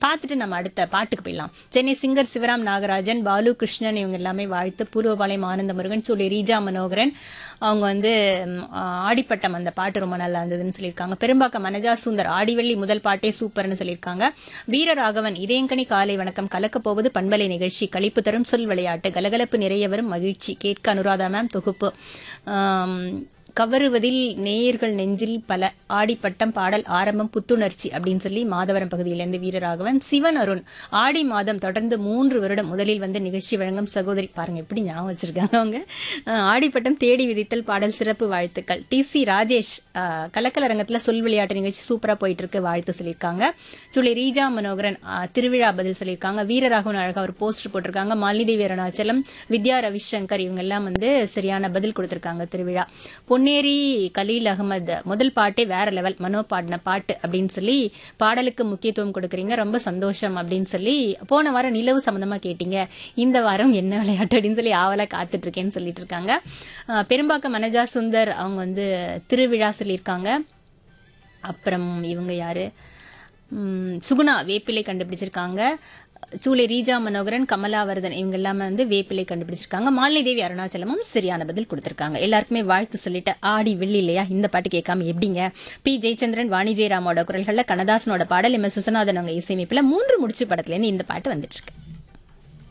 பார்த்துட்டு நம்ம அடுத்த பாட்டுக்கு போயிடலாம் சென்னை சிங்கர் சிவராம் நாகராஜன் பாலு கிருஷ்ணன் இவங்க எல்லாமே வாழ்த்து பூர்வபாளையம் ஆனந்த முருகன் சொல்லி ரீஜா மனோகரன் அவங்க வந்து ம், ஆடிப்பட்டம் அந்த பாட்டு ரொம்ப நல்லா இருந்ததுன்னு சொல்லியிருக்காங்க பெரும்பாக்கம் மனஜா சுந்தர் ஆடிவள்ளி முதல் பாட்டே சூப்பர்னு சொல்லியிருக்காங்க வீரராகவன் இதயங்கனி காலை வணக்கம் கலக்கப் போவது பண்பலை நிகழ்ச்சி கழிப்பு தரும் சொல் விளையாட்டு கலகலப்பு நிறைய வரும் மகிழ்ச்சி கேட்க அனுராதா மேம் தொகுப்பு ஆம், கவருவதில் நேயர்கள் நெஞ்சில் பல ஆடிப்பட்டம் பாடல் ஆரம்பம் புத்துணர்ச்சி அப்படின்னு சொல்லி மாதவரம் பகுதியிலிருந்து வீரராகவன் சிவன் அருண் ஆடி மாதம் தொடர்ந்து மூன்று வருடம் முதலில் வந்து நிகழ்ச்சி வழங்கும் சகோதரி பாருங்க எப்படி ஞாபகம் வச்சிருக்காங்க அவங்க அஹ், ஆடிப்பட்டம் தேடி விதித்தல் பாடல் சிறப்பு வாழ்த்துக்கள் டி சி ராஜேஷ் அஹ், கலக்கலரங்கத்தில் சொல் விளையாட்டு நிகழ்ச்சி சூப்பராக போயிட்டு இருக்கு வாழ்த்து சொல்லியிருக்காங்க சொல்லி ரீஜா மனோகரன் அஹ், திருவிழா பதில் சொல்லியிருக்காங்க வீரராகவன் அழகா ஒரு போஸ்டர் போட்டிருக்காங்க மாலிதேவி அருணாச்சலம் வித்யா ரவிசங்கர் இவங்க எல்லாம் வந்து சரியான பதில் கொடுத்திருக்காங்க திருவிழா பொன்னேரி கலீல் அகமது முதல் பாட்டே வேற லெவல் மனோ பாடின பாட்டு அப்படின்னு சொல்லி பாடலுக்கு முக்கியத்துவம் கொடுக்குறீங்க ரொம்ப சந்தோஷம் அப்படின்னு சொல்லி போன வாரம் நிலவு சம்பந்தமா கேட்டீங்க இந்த வாரம் என்ன விளையாட்டு அப்படின்னு சொல்லி ஆவலா காத்துட்டு இருக்கேன்னு சொல்லிட்டு இருக்காங்க அஹ், பெரும்பாக்கம் மனஜா சுந்தர் அவங்க வந்து திருவிழா சொல்லியிருக்காங்க அப்புறம் இவங்க யாரு ம், சுகுணா வேப்பிலை கண்டுபிடிச்சிருக்காங்க சூளை ரீஜா மனோகரன் கமலாவர்தன் இவங்க எல்லாமே வந்து வேப்பிலை கண்டுபிடிச்சிருக்காங்க மாலினி தேவி அருணாச்சலமும் சரியான பதில் கொடுத்திருக்காங்க எல்லாருக்குமே வாழ்த்து சொல்லிட்டு ஆடி வெள்ளி இல்லையா இந்த பாட்டு கேட்காம எப்படிங்க பி ஜெயச்சந்திரன் வாணி ஜெயராமோட குரல்கள்ல கண்ணதாசனோட பாடல் எம் எஸ் விஸ்வநாதன் அவங்க இசையமைப்புல மூன்று முடிச்சு படத்துல இருந்து இந்த பாட்டு வந்துட்டு இருக்கு